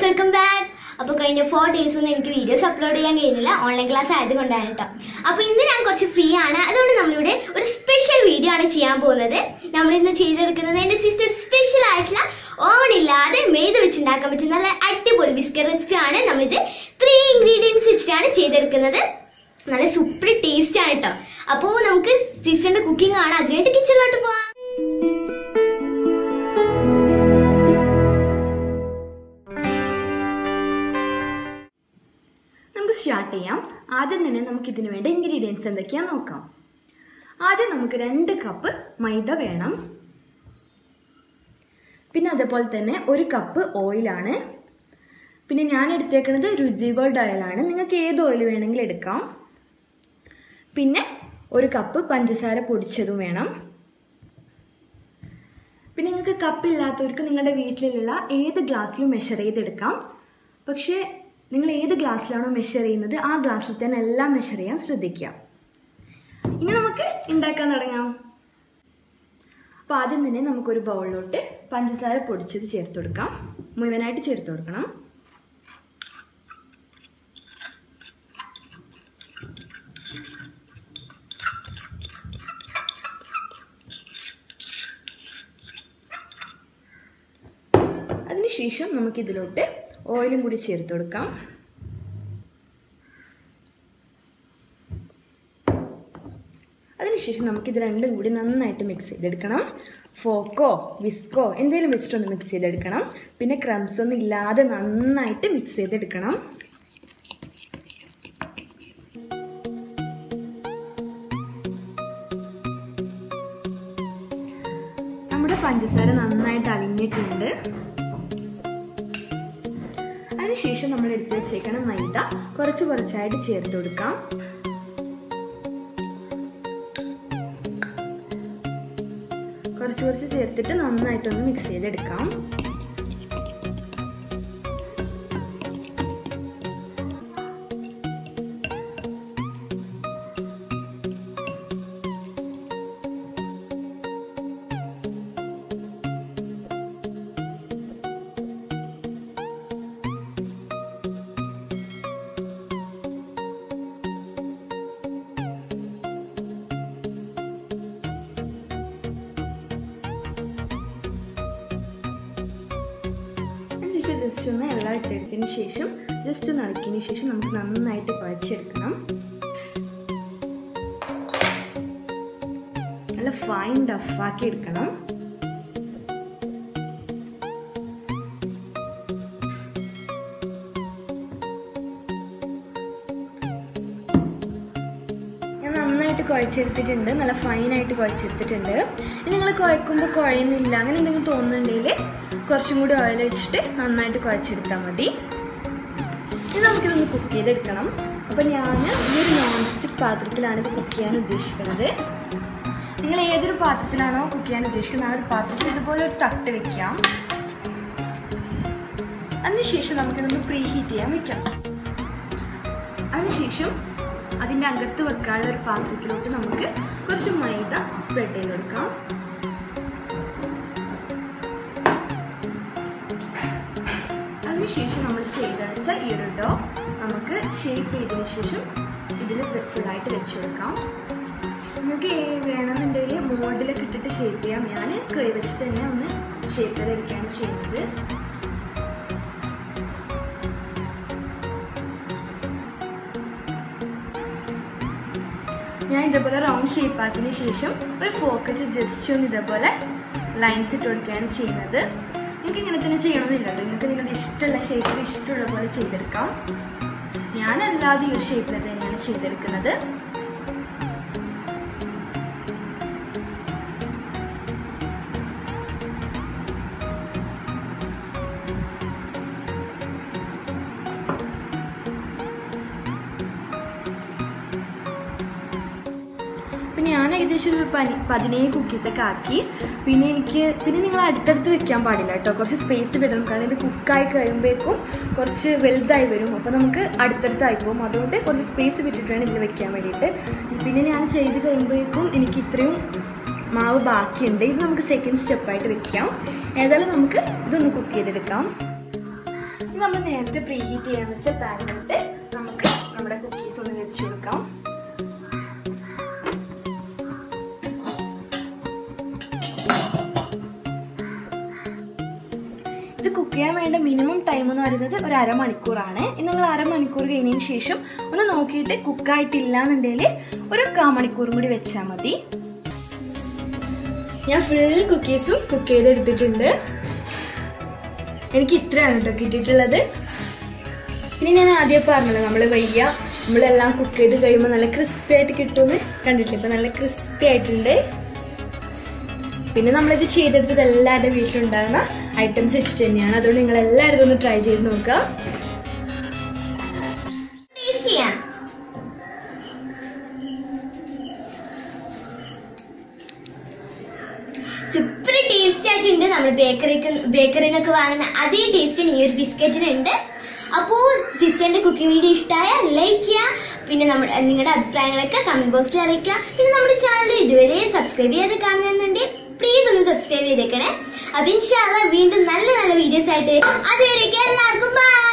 guys welcome back അപ്പോൾ കഴിഞ്ഞ four days ഒന്നും എനിക്ക് വീഡിയോസ് അപ്ലോഡ് ചെയ്യാൻ കഴിയുന്നില്ല ഓൺലൈൻ ക്ലാസ് ആയതുകൊണ്ടാണ് കേട്ടോ അപ്പോൾ ഇന്ന് ഞാൻ കുറച്ച് ഫ്രീ ആണ് അതുകൊണ്ട് നമ്മളിവിടെ ഒരു സ്പെഷ്യൽ വീഡിയോ ആണ് ചെയ്യാൻ പോകുന്നത് നമ്മൾ ഇന്ന് ചെയ്തെടുക്കുന്നത് എൻ്റെ സിസ്റ്റർ സ്പെഷ്യൽ ആയിട്ടുള്ള ഓവൺ ഇല്ലാതെ മെയ്ത് വെച്ചുണ്ടാക്കാൻ പറ്റുന്ന നല്ല അടിപൊളി ബിസ്ക്കറ്റ് റെസിപ്പി ആണ് നമ്മളിത് ത്രീ ഇൻഗ്രീഡിയൻസ് വെച്ചിട്ടാണ് ചെയ്തെടുക്കുന്നത് നല്ല സൂപ്പർ ടേസ്റ്റ് ആണ് കേട്ടോ അപ്പോൾ നമുക്ക് സിസ്റ്ററിന്റെ കുക്കിംഗ് ആണ് അതിനായിട്ട് കിച്ചണിലോട്ട് പോവാം നമുക്ക് സ്റ്റാർട്ട് ചെയ്യാം ആദ്യം തന്നെ നമുക്ക് ഇതിന് വേണ്ട ഇൻഗ്രീഡിയൻസ് എന്തൊക്കെയാണെന്ന് നോക്കാം ആദ്യം നമുക്ക് രണ്ട് കപ്പ് മൈദ വേണം പിന്നെ അതേപോലെ തന്നെ ഒരു കപ്പ് ഓയിലാണ് പിന്നെ ഞാൻ എടുത്തേക്കുന്നത് രുചി വേൾഡ് ഓയിലാണ് നിങ്ങൾക്ക് ഏത് ഓയിൽ വേണമെങ്കിലും എടുക്കാം പിന്നെ ഒരു കപ്പ് പഞ്ചസാര പൊടിച്ചതും വേണം പിന്നെ നിങ്ങൾക്ക് കപ്പില്ലാത്തവർക്ക് നിങ്ങളുടെ വീട്ടിലുള്ള ഏത് ഗ്ലാസ്സിലും മെഷർ ചെയ്തെടുക്കാം പക്ഷേ നിങ്ങൾ ഏത് ഗ്ലാസ്സിലാണോ മെഷർ ചെയ്യുന്നത് ആ ഗ്ലാസ്സിൽ തന്നെ എല്ലാം മെഷർ ചെയ്യാൻ ശ്രദ്ധിക്കുക ഇനി നമുക്ക് ഉണ്ടാക്കാൻ തുടങ്ങാം അപ്പോൾ ആദ്യം തന്നെ നമുക്കൊരു ബൗളിലോട്ട് പഞ്ചസാര പൊടിച്ചത് ചേർത്ത് കൊടുക്കാം മുഴുവനായിട്ട് ചേർത്ത് കൊടുക്കണം അതിനുശേഷം നമുക്കിതിലോട്ട് ഓയിലും കൂടി ചേർത്ത് കൊടുക്കാം അതിനുശേഷം നമുക്കിത് രണ്ടും കൂടി നന്നായിട്ട് മിക്സ് ചെയ്തെടുക്കണം ഫോക്കോ വിസ്കോ എന്തെങ്കിലും വെച്ചിട്ടൊന്ന് മിക്സ് ചെയ്തെടുക്കണം പിന്നെ ക്രംസ് ഒന്നും ഇല്ലാതെ നന്നായിട്ട് മിക്സ് ചെയ്തെടുക്കണം നമ്മുടെ പഞ്ചസാര നന്നായിട്ട് അലിഞ്ഞിട്ടുണ്ട് അതിനുശേഷം നമ്മൾ എടുത്ത് വെച്ചേക്കണ മൈദ കുറച്ച് കുറച്ചായിട്ട് ചേർത്ത് കൊടുക്കാം കുറച്ച് കുറച്ച് ചേർത്തിട്ട് നന്നായിട്ടൊന്ന് മിക്സ് ചെയ്തെടുക്കാം അതിനുശേഷം ജസ്റ്റ് ഒന്ന് എല്ലാം ഇട്ടെടുത്തതിന് ശേഷം ജസ്റ്റ് ഒന്ന് ഇളക്കിയതിന് ശേഷം നമുക്ക് നന്നായിട്ട് കുഴച്ചെടുക്കണം നല്ല ഫൈൻ ഡഫാക്കി എടുക്കണം ഞാൻ നന്നായിട്ട് കുഴച്ചെടുത്തിട്ടുണ്ട് നല്ല ഫൈനായിട്ട് കുഴച്ചെടുത്തിട്ടുണ്ട് ഇനി നിങ്ങൾ കുഴക്കുമ്പോൾ കുഴയുന്നില്ല അങ്ങനെ എന്തെങ്കിലും തോന്നുന്നുണ്ടെങ്കിൽ കുറച്ചും കൂടി ഓയിൽ വെച്ചിട്ട് നന്നായിട്ട് കുഴച്ചെടുത്താൽ മതി ഇനി നമുക്കിതൊന്ന് കുക്ക് ചെയ്തെടുക്കണം അപ്പോൾ ഞാൻ ഈ ഒരു നോൺ സ്റ്റിക്ക് പാത്രത്തിലാണ് ഇത് കുക്ക് ചെയ്യാൻ ഉദ്ദേശിക്കുന്നത് നിങ്ങൾ ഏതൊരു പാത്രത്തിലാണോ കുക്ക് ചെയ്യാൻ ഉദ്ദേശിക്കുന്നത് ആ ഒരു പാത്രത്തിൽ ഇതുപോലെ ഒരു തട്ട് വെക്കാം അതിനുശേഷം നമുക്കിതൊന്ന് പ്രീ ഹീറ്റ് ചെയ്യാൻ വെക്കാം അതിനുശേഷം അതിൻ്റെ അകത്ത് വെക്കാനുള്ള ഒരു പാത്രത്തിലോട്ട് നമുക്ക് കുറച്ച് മൈദ സ്പ്രെഡ് ചെയ്ത് കൊടുക്കാം അതിനുശേഷം നമ്മൾ ചെയ്ത വെച്ച ഈ ഒരു ഡോ നമുക്ക് ഷേപ്പ് ചെയ്തതിന് ശേഷം ഇതിൽ ഫുള്ളായിട്ട് വെച്ച് കൊടുക്കാം നിങ്ങൾക്ക് വേണമെന്നുണ്ടെങ്കിൽ മോൾഡിലൊക്കെ ഇട്ടിട്ട് ഷേപ്പ് ചെയ്യാം ഞാൻ കൈ വെച്ചിട്ട് തന്നെ ഒന്ന് ഷേപ്പ് ചെയ്തെടുക്കുകയാണ് ചെയ്യുന്നത് ഞാൻ ഇതേപോലെ റൗണ്ട് ഷേപ്പ് ആക്കിയതിന് ശേഷം ഒരു ഫോക്കറ്റ് ജസ്റ്റ് ഒന്ന് ഇതേപോലെ ലൈൻസ് ഇട്ട് കൊടുക്കുകയാണ് ചെയ്യുന്നത് നിങ്ങൾക്ക് ഇങ്ങനെ തന്നെ ചെയ്യണമെന്നില്ല കേട്ടോ നിങ്ങൾക്ക് നിങ്ങളുടെ ഇഷ്ടമുള്ള ഷേപ്പിൽ ഇഷ്ടമുള്ള പോലെ ചെയ്തെടുക്കാം ഞാനല്ലാതെ ഈ ഒരു ഷേപ്പിൽ തന്നെയാണ് ചെയ്തെടുക്കുന്നത് അപ്പം ഞാൻ ഏകദേശം ഒരു പനി പതിനേഴ് കുക്കീസൊക്കെ ആക്കി പിന്നെ എനിക്ക് പിന്നെ നിങ്ങൾ അടുത്തടുത്ത് വെക്കാൻ പാടില്ല കേട്ടോ കുറച്ച് സ്പേസ് വിടണം കാരണം ഇത് കുക്കായി കഴിയുമ്പോഴേക്കും കുറച്ച് വലുതായി വരും അപ്പോൾ നമുക്ക് അടുത്തടുത്തായി പോകും അതുകൊണ്ട് കുറച്ച് സ്പേസ് വിട്ടിട്ട് വേണം ഇതിൽ വെക്കാൻ വേണ്ടിയിട്ട് പിന്നെ ഞാൻ ചെയ്ത് കഴിയുമ്പോഴേക്കും എനിക്ക് ഇത്രയും മാവ് ബാക്കിയുണ്ട് ഇത് നമുക്ക് സെക്കൻഡ് സ്റ്റെപ്പായിട്ട് വെക്കാം ഏതായാലും നമുക്ക് ഇതൊന്ന് കുക്ക് ചെയ്തെടുക്കാം ഇനി നമ്മൾ നേരത്തെ പ്രീ ഹീറ്റ് ചെയ്യാൻ വെച്ച പാനിലിട്ട് നമുക്ക് നമ്മുടെ കുക്കീസ് ഒന്ന് വെച്ച് കൊടുക്കാം ഇത് കുക്ക് ചെയ്യാൻ വേണ്ട മിനിമം ടൈം എന്ന് പറയുന്നത് ഒരു അരമണിക്കൂറാണ് ഇനി നിങ്ങൾ അരമണിക്കൂർ കഴിഞ്ഞതിന് ശേഷം ഒന്ന് നോക്കിയിട്ട് കുക്കായിട്ടില്ല എന്നുണ്ടെങ്കിൽ ഒരു കാ മണിക്കൂറും കൂടി വെച്ചാൽ മതി ഞാൻ ഫുൾ കുക്കീസും കുക്ക് ചെയ്തെടുത്തിട്ടുണ്ട് എനിക്ക് ഇത്രയാണ് കേട്ടോ കിട്ടിയിട്ടുള്ളത് ഇനി ഞാൻ ആദ്യം പറഞ്ഞല്ലോ നമ്മൾ വയ്യ നമ്മളെല്ലാം കുക്ക് ചെയ്ത് കഴിയുമ്പോൾ നല്ല ക്രിസ്പി ആയിട്ട് കിട്ടുമെന്ന് കണ്ടിട്ടില്ല ഇപ്പം നല്ല ക്രിസ്പി ആയിട്ടുണ്ട് പിന്നെ നമ്മളിത് ചെയ്തെടുത്തത് എല്ലാവരുടെ വീട്ടിലുണ്ടാകുന്ന ഐറ്റംസ് വെച്ചിട്ട് തന്നെയാണ് അതുകൊണ്ട് നിങ്ങൾ എല്ലാവരും ഇതൊന്ന് ട്രൈ ചെയ്ത് നോക്കുക ടേസ്റ്റ് ചെയ്യാം സൂപ്പർ ടേസ്റ്റ് ആയിട്ടുണ്ട് നമ്മൾ ബേക്കറിക്ക് ബേക്കറിന്നൊക്കെ വാങ്ങുന്ന അതേ ടേസ്റ്റിന് ഈ ഒരു ബിസ്ക്കറ്റിനുണ്ട് അപ്പോൾ സിസ്റ്ററിന്റെ കുക്കിംഗ് വീഡിയോ ഇഷ്ടമായ ലൈക്ക് ചെയ്യുക പിന്നെ നമ്മുടെ നിങ്ങളുടെ അഭിപ്രായങ്ങളൊക്കെ കമന്റ് ബോക്സിൽ അറിയിക്കുക പിന്നെ നമ്മുടെ ചാനൽ ഇതുവരെ സബ്സ്ക്രൈബ് ചെയ്ത് കാണുന്നുണ്ടെങ്കിൽ പ്ലീസ് ഒന്ന് സബ്സ്ക്രൈബ് ചെയ്തേക്കണേ അപ്പൊ ഇൻഷാല്ല വീണ്ടും നല്ല നല്ല വീഡിയോസ് ആയിട്ട് അതുവരെയൊക്കെ എല്ലാവർക്കും ബൈ